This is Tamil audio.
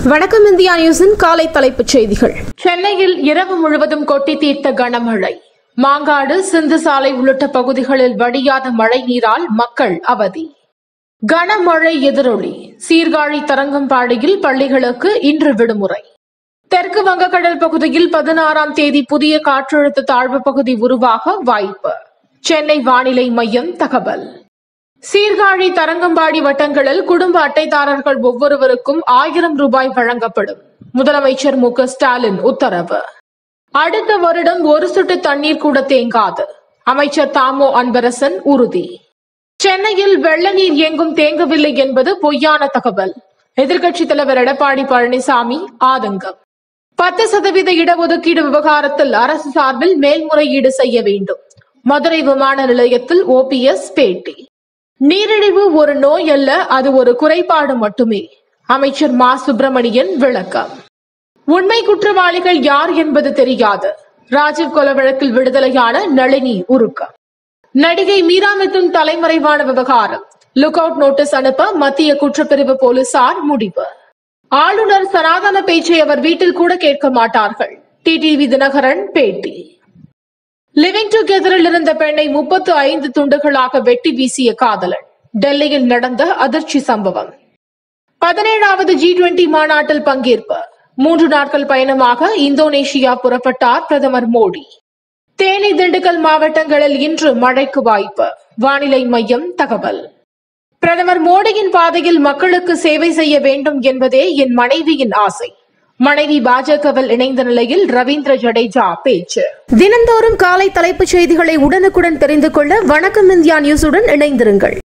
வணக்கம் இந்தியா நியூஸின் காலை தலைப்புச் செய்திகள் சென்னையில் இரவு முழுவதும் கொட்டி தீர்த்த கனமழை மாங்காடு சிந்து சாலை உள்ளிட்ட பகுதிகளில் வடியாத மழை நீரால் மக்கள் அவதி கனமழை எதிரொலி சீர்காழி தரங்கம்பாடியில் பள்ளிகளுக்கு இன்று விடுமுறை தெற்கு வங்கக்கடல் பகுதியில் பதினாறாம் தேதி புதிய காற்றழுத்த தாழ்வு பகுதி உருவாக வாய்ப்பு சென்னை வானிலை மையம் தகவல் சீர்காழி தரங்கம்பாடி வட்டங்களில் குடும்ப அட்டைதாரர்கள் ஒவ்வொருவருக்கும் ஆயிரம் ரூபாய் வழங்கப்படும் முதலமைச்சர் மு க ஸ்டாலின் உத்தரவு அடுத்த வருடம் ஒரு சொட்டு தண்ணீர் கூட தேங்காது அமைச்சர் தாமோ அன்பரசன் உறுதி சென்னையில் வெள்ள நீர் எங்கும் தேங்கவில்லை என்பது பொய்யான தகவல் எதிர்க்கட்சித் தலைவர் எடப்பாடி பழனிசாமி ஆதங்கம் பத்து சதவீத இடஒதுக்கீடு விவகாரத்தில் அரசு சார்பில் மேல்முறையீடு செய்ய வேண்டும் மதுரை விமான நிலையத்தில் ஓபிஎஸ் பேட்டி நீரிழிவு ஒரு நோய் அல்ல அது ஒரு குறைபாடு மட்டுமே அமைச்சர் மா சுப்பிரமணியன் விளக்கம் உண்மை குற்றவாளிகள் யார் என்பது தெரியாது ராஜீவ் கொலை வழக்கில் விடுதலையான நளினி உருக்கம் நடிகை மீரா மிதுன் தலைமறைவான விவகாரம் லுக் அவுட் நோட்டீஸ் அனுப்ப மத்திய குற்றப்பிரிவு போலீசார் முடிவு ஆளுநர் சனாதன பேச்சை அவர் வீட்டில் கூட கேட்க மாட்டார்கள் டிடிவி தினகரன் பேட்டி லிவிங் டுகெதரில் இருந்த பெண்ணை முப்பத்து ஐந்து துண்டுகளாக வெட்டி வீசிய காதலன் டெல்லியில் நடந்த அதிர்ச்சி சம்பவம் பதினேழாவது ஜி டுவெண்டி மாநாட்டில் பங்கேற்பு மூன்று நாட்கள் பயணமாக இந்தோனேஷியா புறப்பட்டார் பிரதமர் மோடி தேனி திண்டுக்கல் மாவட்டங்களில் இன்று மழைக்கு வாய்ப்பு வானிலை மையம் தகவல் பிரதமர் மோடியின் பாதையில் மக்களுக்கு சேவை செய்ய வேண்டும் என்பதே என் மனைவியின் ஆசை மனைவி பாஜகவில் இணைந்த நிலையில் ரவீந்திர ஜடேஜா பேச்சு தினந்தோறும் காலை தலைப்புச் செய்திகளை உடனுக்குடன் தெரிந்து கொள்ள வணக்கம் இந்தியா நியூஸுடன் இணைந்திருங்கள்